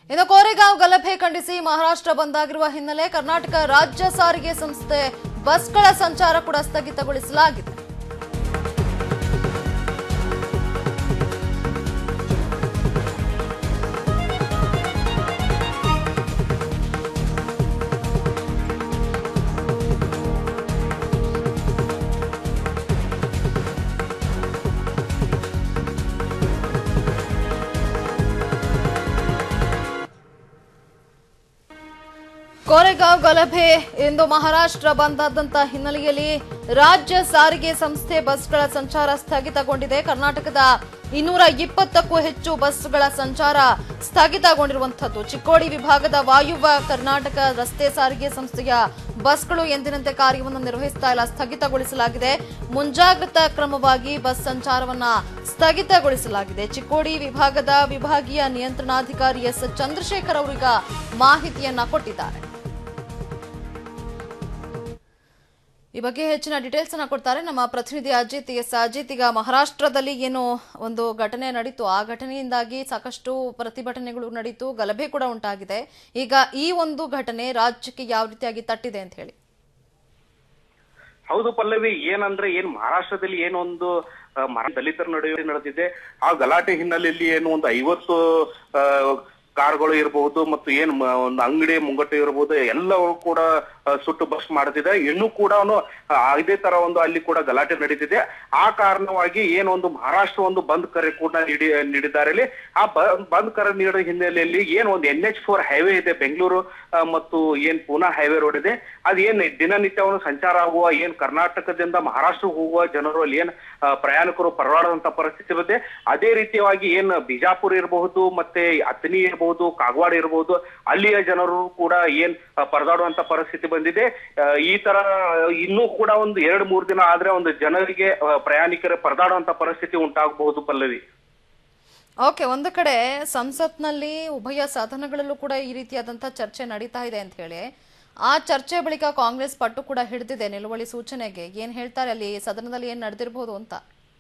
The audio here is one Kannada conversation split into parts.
ಇನ್ನು ಕೋರೆಗಾಂವ್ ಗಲಭೆ ಖಂಡಿಸಿ ಮಹಾರಾಷ್ಟ್ರ ಬಂದಾಗಿರುವ ಹಿನ್ನೆಲೆ ಕರ್ನಾಟಕ ರಾಜ್ಯ ಸಾರಿಗೆ ಸಂಸ್ಥೆ ಬಸ್ಗಳ ಸಂಚಾರ ಕೂಡ ಸ್ಥಗಿತಗೊಳಿಸಲಾಗಿದೆ ಕೋರೆಗಾಂವ್ ಗಲಭೆ ಇಂದು ಮಹಾರಾಷ್ಟ್ರ ಬಂದಾದಂತ ಹಿನ್ನೆಲೆಯಲ್ಲಿ ರಾಜ್ಯ ಸಾರಿಗೆ ಸಂಸ್ಥೆ ಬಸ್ಗಳ ಸಂಚಾರ ಸ್ಥಗಿತಗೊಂಡಿದೆ ಕರ್ನಾಟಕದ ಇನ್ನೂರ ಇಪ್ಪತ್ತಕ್ಕೂ ಹೆಚ್ಚು ಬಸ್ಗಳ ಸಂಚಾರ ಸ್ಥಗಿತಗೊಂಡಿರುವಂತದ್ದು ಚಿಕ್ಕೋಡಿ ವಿಭಾಗದ ವಾಯುವ್ಯ ಕರ್ನಾಟಕ ರಸ್ತೆ ಸಾರಿಗೆ ಸಂಸ್ಥೆಯ ಬಸ್ಗಳು ಎಂದಿನಂತೆ ಕಾರ್ಯವನ್ನು ನಿರ್ವಹಿಸ್ತಾ ಇಲ್ಲ ಸ್ಥಗಿತಗೊಳಿಸಲಾಗಿದೆ ಮುಂಜಾಗ್ರತಾ ಕ್ರಮವಾಗಿ ಬಸ್ ಸಂಚಾರವನ್ನ ಸ್ಥಗಿತಗೊಳಿಸಲಾಗಿದೆ ಚಿಕ್ಕೋಡಿ ವಿಭಾಗದ ವಿಭಾಗೀಯ ನಿಯಂತ್ರಣಾಧಿಕಾರಿ ಎಸ್ ಚಂದ್ರಶೇಖರ್ ಅವರೀಗ ಮಾಹಿತಿಯನ್ನ ಕೊಟ್ಟಿದ್ದಾರೆ ಈ ಬಗ್ಗೆ ಹೆಚ್ಚಿನ ಡೀಟೇಲ್ಸ್ ಅನ್ನ ಕೊಡ್ತಾರೆ ನಮ್ಮ ಪ್ರತಿನಿಧಿ ಅಜಿತ್ ಎಸ್ ಅಜಿತ್ ಈಗ ಮಹಾರಾಷ್ಟ್ರದಲ್ಲಿ ಏನು ಒಂದು ಘಟನೆ ನಡೀತು ಆ ಘಟನೆಯಿಂದಾಗಿ ಸಾಕಷ್ಟು ಪ್ರತಿಭಟನೆಗಳು ನಡೀತು ಗಲಭೆ ಕೂಡ ಉಂಟಾಗಿದೆ ಈಗ ಈ ಒಂದು ಘಟನೆ ರಾಜ್ಯಕ್ಕೆ ಯಾವ ರೀತಿಯಾಗಿ ತಟ್ಟಿದೆ ಅಂತ ಹೇಳಿ ಹೌದು ಪಲ್ಲವಿ ಏನಂದ್ರೆ ಏನ್ ಮಹಾರಾಷ್ಟ್ರದಲ್ಲಿ ಏನೊಂದು ಆ, ಮಹಾ- ದಲಿತರ ನಡುವೆ ನಡೆದಿದೆ ಆ ಗಲಾಟೆ ಹಿನ್ನೆಲೆಯಲ್ಲಿ ಏನು ಒಂದು ಐವತ್ತು ಆ, ಕಾರ್ಗಳು ಇರಬಹುದು ಮತ್ತು ಏನ್ ಮ- ಒಂದು ಅಂಗಡಿ ಮುಂಗಟ್ಟು ಇರಬಹುದು ಎಲ್ಲವೂ ಕೂಡ ಆ, ಸುಟ್ಟು ಬಸ್ ಮಾಡುತ್ತಿದೆ ಇನ್ನೂ ಕೂಡ ಅವನು, ಆ, ಇದೇ ತರ ಒಂದು ಅಲ್ಲಿ ಕೂಡ ಗಲಾಟೆ ನಡೀತಿದೆ ಆ ಕಾರಣವಾಗಿ ಏನೊಂದು ಮಹಾರಾಷ್ಟ್ರ ಒಂದು ಬಂದ್ ಕರೆ ಕೂಡ ನೀಡಿ ನೀಡಿದ್ದಾರೆ ಇಲ್ಲಿ ಆ ಬ- ಬಂದ್ ಕರೆ ನೀಡೋ ಹಿನ್ನೆಲೆಯಲ್ಲಿ ಏನ್ ಒಂದು ಎನ್ ಎಚ್ ಫೋರ್ ಹೈವೇ ಇದೆ ಬೆಂಗಳೂರು ಆ, ಮತ್ತು ಏನ್ ಪೂನಾ ಹೈವೇ ರೋಡ್ ಇದೆ ಅದ್ ಏನ್ ದಿನನಿತ್ಯ ಒಂದು ಸಂಚಾರ ಆಗುವ ಏನ್ ಕರ್ನಾಟಕದಿಂದ ಮಹಾರಾಷ್ಟ್ರಕ್ಕೆ ಹೋಗುವ ಜನರು ಅಲ್ಲಿ ಏನ್ ಆ, ಪ್ರಯಾಣಿಕರು ಪರದಾಡುವಂತ ಪರಿಸ್ಥಿತಿ ಇದೆ ಅದೇ ರೀತಿಯಾಗಿ ಏನ್ ಬಿಜಾಪುರ ಇರಬಹುದು ಮತ್ತೆ ಅತನಿ ಇರಬಹುದು ಕಾಗವಾಡ ಇರಬಹುದು ಅಲ್ಲಿಯ ಜನರು ಕೂಡ ಏನ್ ಆ, ಪರದಾಡುವಂತ ಪರಿಸ್ಥಿತಿ ಬಂದಿದೆ ಆ, ಈ ತರ ಇನ್ನೂ ಕೂಡ ಒಂದು ಎರಡ್ ಮೂರ್ ದಿನ ಆದ್ರೆ ಒಂದು ಜನರಿಗೆ ಆ, ಪ್ರಯಾಣಿಕರ ಪರದಾಡುವಂತ ಪರಿಸ್ಥಿತಿ ಉಂಟಾಗಬಹುದು ಪಲ್ಲವಿ ಓಕೆ ಒಂದು ಕಡೆ ಸಂಸತ್ನಲ್ಲಿ ಉಭಯ ಸದನಗಳಲ್ಲೂ ಕೂಡ ಈ ರೀತಿಯಾದಂತಹ ಚರ್ಚೆ ನಡೀತಾ ಇದೆ ಅಂತ ಹೇಳಿ ಆ ಚರ್ಚೆ ಬಳಿಕ ಕಾಂಗ್ರೆಸ್ ಪಟ್ಟು ಕೂಡ ಹಿಡಿದಿದೆ ನಿಲುವಳಿ ಸೂಚನೆಗೆ ಏನ್ ಹೇಳ್ತಾರೆ ಅಲ್ಲಿ ಸದನದಲ್ಲಿ ಏನ್ ನಡೆದಿರಬಹುದು ಅಂತ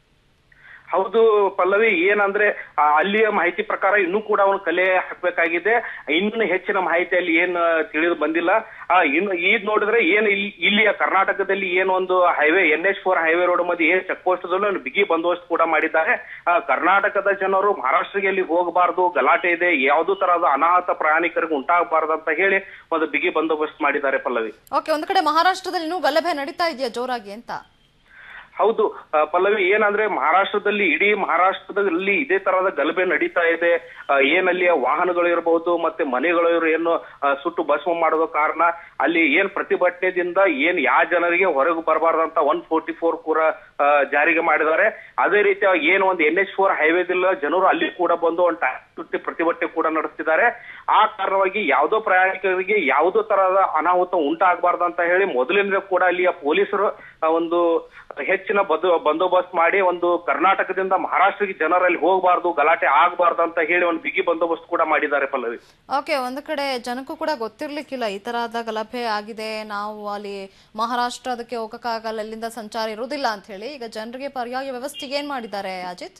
ಹೌದು ಪಲ್ಲವಿ ಏನಂದ್ರೆ ಆ, ಅಲ್ಲಿಯ ಮಾಹಿತಿ ಪ್ರಕಾರ ಇನ್ನೂ ಕೂಡ ಅವನು ಕಲೆ ಹಾಕ್ಬೇಕಾಗಿದೆ ಇನ್ನು ಹೆಚ್ಚಿನ ಮಾಹಿತಿ ಅಲ್ಲಿ ಏನ್ ತಿಳಿದು ಬಂದಿಲ್ಲ ಆ, ಇನ್ನು ಈಗ ನೋಡಿದ್ರೆ ಏನ್ ಇಲ್ಲಿ- ಇಲ್ಲಿಯ ಕರ್ನಾಟಕದಲ್ಲಿ ಏನೊಂದು highway N H four highway road ಮಧ್ಯೆ ಏನ್ ಚೆಕ್ ಪೋಸ್ಟ್ ಬಿಗಿ ಬಂದೋಬಸ್ತ್ ಕೂಡ ಮಾಡಿದ್ದಾರೆ ಆ, ಕರ್ನಾಟಕದ ಜನರು ಮಹಾರಾಷ್ಟ್ರಗೆ ಅಲ್ಲಿ ಹೋಗಬಾರ್ದು ಗಲಾಟೆ ಇದೆ ಯಾವುದೋ ತರಹದ ಅನಾಹುತ ಪ್ರಯಾಣಿಕರಿಗೆ ಉಂಟಾಗಬಾರ್ದು ಅಂತ ಹೇಳಿ ಒಂದು ಬಿಗಿ ಬಂದೋಬಸ್ತ್ ಮಾಡಿದ್ದಾರೆ ಪಲ್ಲವಿ ಓಕೆ ಒಂದು ಕಡೆ ಮಹಾರಾಷ್ಟ್ರದಲ್ಲಿ ಇನ್ನೂ ಗಲಭೆ ನಡೀತಾ ಇದೆಯಾ ಜೋರಾಗಿ ಅಂತ ಹೌದು ಆ, ಪಲ್ಲವಿ ಏನಂದ್ರೆ ಮಹಾರಾಷ್ಟ್ರದಲ್ಲಿ ಇಡೀ ಮಹಾರಾಷ್ಟ್ರದಲ್ಲಿ ಇದೇ ತರಹದ ಗಲಭೆ ನಡೀತಾ ಇದೆ ಆ, ಏನಲ್ಲಿಯ ವಾಹನಗಳು ಇರಬಹುದು ಮತ್ತೆ ಮನೆಗಳು ಇರೋ ಏನು ಆ, ಸುಟ್ಟು ಭಸ್ಮ ಮಾಡೋದು ಕಾರಣ ಅಲ್ಲಿ ಏನ್ ಪ್ರತಿಭಟನೆದಿಂದ ಏನ್ ಯಾವ ಜನರಿಗೆ ಹೊರಗೆ ಬರಬಾರ್ದಂತ ಒನ್ ಫೋರ್ಟಿ ಫೋರ್ ಕೂಡ ಆ, ಜಾರಿಗೆ ಮಾಡಿದ್ದಾರೆ ಅದೇ ರೀತಿಯಾಗಿ ಏನು ಒಂದು ಎನ್ ಎಚ್ ಫೋರ್ ಹೈವೇದಿಲ್ಲ ಜನರು ಅಲ್ಲಿ ಕೂಡ ಬಂದು ಒಂದು ಟ್ಯಾಕ್ಸ್ ಸುಟ್ಟಿ ಪ್ರತಿಭಟನೆ ಕೂಡ ನಡೆಸ್ತಿದ್ದಾರೆ ಆ ಕಾರಣವಾಗಿ ಯಾವುದೋ ಪ್ರಯಾಣಿಕರಿಗೆ ಯಾವುದೋ ತರಹದ ಅನಾಹುತ ಉಂಟಾಗಬಾರ್ದು ಅಂತ ಹೇಳಿ ಮೊದಲಿನಿಂದ ಕೂಡ ಅಲ್ಲಿಯ ಪೊಲೀಸರು ಆ, ಒಂದು ಹೆಚ್ಚಿನ ಬದು ಬಂದೋಬಸ್ತ್ ಮಾಡಿ ಒಂದು ಕರ್ನಾಟಕದಿಂದ ಮಹಾರಾಷ್ಟ್ರಕ್ಕೆ ಜನರಲ್ಲಿ ಹೋಗಬಾರ್ದು ಗಲಾಟೆ ಆಗಬಾರ್ದು ಅಂತ ಹೇಳಿ ಒಂದು ಬಿಗಿ ಬಂದೋಬಸ್ತ್ ಕೂಡ ಮಾಡಿದ್ದಾರೆ ಪಲ್ಲವಿ ಓಕೆ ಒಂದು ಕಡೆ ಜನಕ್ಕೂ ಕೂಡ ಗೊತ್ತಿರ್ಲಿಕ್ಕಿಲ್ಲ ಈ ತರಹದ ಗಲಭೆ ಆಗಿದೆ ನಾವು ಅಲ್ಲಿ ಮಹಾರಾಷ್ಟ್ರ ಅದಕ್ಕೆ ಹೋಗಕ್ಕಾಗಲ್ಲ ಅಲ್ಲಿಂದ ಸಂಚಾರ ಇರುವುದಿಲ್ಲ ಅಂತ ಹೇಳಿ ಈಗ ಜನರಿಗೆ ಪರ್ಯಾಯ ವ್ಯವಸ್ಥೆಗೆ ಏನ್ ಮಾಡಿದ್ದಾರೆ ಅಜಿತ್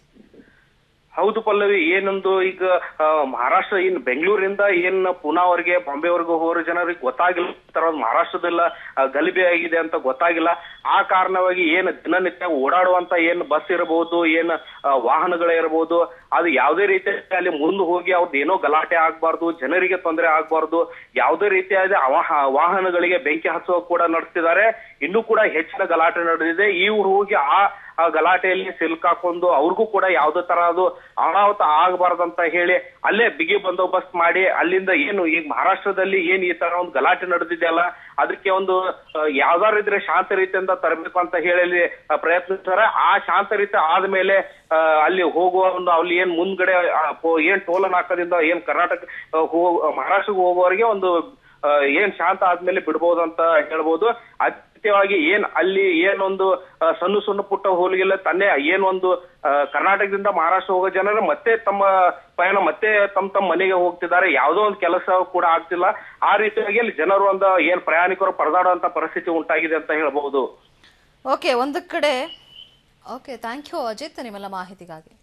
ಹೌದು ಪಲ್ಲವಿ ಏನೊಂದು ಈಗ ಆ, ಮಹಾರಾಷ್ಟ್ರ ಇನ್ ಬೆಂಗಳೂರಿಂದ ಏನ್ ಪುನಾವರೆಗೆ ಬಾಂಬೆವರೆಗೂ ಹೋರೋ ಜನರಿಗೆ ಗೊತ್ತಾಗಿಲ್ಲ ಈ ತರ ಮಹಾರಾಷ್ಟ್ರದಲ್ಲ ಆ, ಗಲಭೆ ಆಗಿದೆ ಅಂತ ಗೊತ್ತಾಗಿಲ್ಲ ಆ ಕಾರಣವಾಗಿ ಏನ್ ದಿನನಿತ್ಯ ಓಡಾಡುವಂತ ಏನ್ ಬಸ್ ಇರಬಹುದು ಏನ್ ಆ, ವಾಹನಗಳಿರಬಹುದು ಅದು ಯಾವುದೇ ರೀತಿ ಅಲ್ಲಿ ಮುಂದೆ ಹೋಗಿ ಅವ್ರದ್ದು ಏನೋ ಗಲಾಟೆ ಆಗ್ಬಾರ್ದು ಜನರಿಗೆ ತೊಂದರೆ ಆಗ್ಬಾರ್ದು ಯಾವುದೇ ರೀತಿಯಾದ ಅವ- ವಾಹನಗಳಿಗೆ ಬೆಂಕಿ ಹಚ್ಚುವ ಕೂಡ ನಡೆಸ್ತಿದ್ದಾರೆ ಇನ್ನೂ ಕೂಡ ಹೆಚ್ಚಿನ ಗಲಾಟೆ ನಡೆದಿದೆ ಇವ್ರು ಹೋಗಿ ಆ ಆ ಗಲಾಟೆಯಲ್ಲಿ ಸಿಲ್ಕಾಕೊಂಡು ಅವ್ರಿಗೂ ಕೂಡ ಯಾವುದೇ ತರಹದು ಅನಾಹುತ ಆಗಬಾರ್ದಂತ ಹೇಳಿ ಅಲ್ಲೇ ಬಿಗಿ ಬಂದೋಬಸ್ತ್ ಮಾಡಿ ಅಲ್ಲಿಂದ ಏನು ಈಗ ಮಹಾರಾಷ್ಟ್ರದಲ್ಲಿ ಏನ್ ಈ ತರ ಒಂದು ಗಲಾಟೆ ನಡೆದಿದೆಯಲ್ಲ ಅದಕ್ಕೆ ಒಂದು ಆ, ಯಾವ್ದಾರು ಇದ್ರೆ ಶಾಂತ ರೀತಿಯಿಂದ ತರಬೇಕು ಅಂತ ಹೇಳಿ ಅಲ್ಲಿ ಆ, ಪ್ರಯತ್ನಿಸ್ತಾರೆ ಆ ಶಾಂತ ರೀತಿ ಆದ್ಮೇಲೆ ಆ, ಅಲ್ಲಿ ಹೋಗುವ ಒಂದು ಅಲ್ಲಿ ಏನ್ ಮುಂದ್ಗಡೆ ಆ, ಪೋ- ಏನ್ ಟೋಲ್ ನಾಕದಿಂದ ಏನ್ ಕರ್ನಾಟಕ ಆ, ಹೋ- ಮಹಾರಾಷ್ಟ್ರಕ್ಕೆ ಹೋಗುವವರಿಗೆ ಒಂದು ಆ, ಏನ್ ಶಾಂತ ಆದ್ಮೇಲೆ ಬಿಡ್ಬೋದು ಅಂತ ಹೇಳ್ಬೋದು ಅತ್ಯವಾಗಿ ಏನ್ ಅಲ್ಲಿ ಏನೊಂದು ಆ, ಸಣ್ಣ ಸಣ್ಣ ಪುಟ್ಟ ಹೋಲಿಗೆಲ್ಲ ತನ್ನೇ ಏನೊಂದು ಆ, ಕರ್ನಾಟಕದಿಂದ ಮಹಾರಾಷ್ಟ್ರ ಹೋಗೋ ಜನರು ಮತ್ತೆ ತಮ್ಮ ಪಯಣ ಮತ್ತೆ ತಮ್ಮ ತಮ್ಮ ಮನೆಗೆ ಹೋಗ್ತಿದ್ದಾರೆ ಯಾವುದೋ ಒಂದು ಕೆಲಸ ಕೂಡ ಆಗ್ತಿಲ್ಲ ಆ ರೀತಿಯಾಗಿ ಅಲ್ಲಿ ಜನರು ಒಂದು ಏನ್ ಪ್ರಯಾಣಿಕರು ಪರದಾಡುವಂತ ಪರಿಸ್ಥಿತಿ ಉಂಟಾಗಿದೆ ಅಂತ ಹೇಳ್ಬಹುದು ಓಕೆ ಒಂದು ಕಡೆ ಓಕೆ ಥ್ಯಾಂಕ್ ಯು ಅಜಿತ್ ನಿಮ್ಮೆಲ್ಲ ಮಾಹಿತಿಗಾಗಿ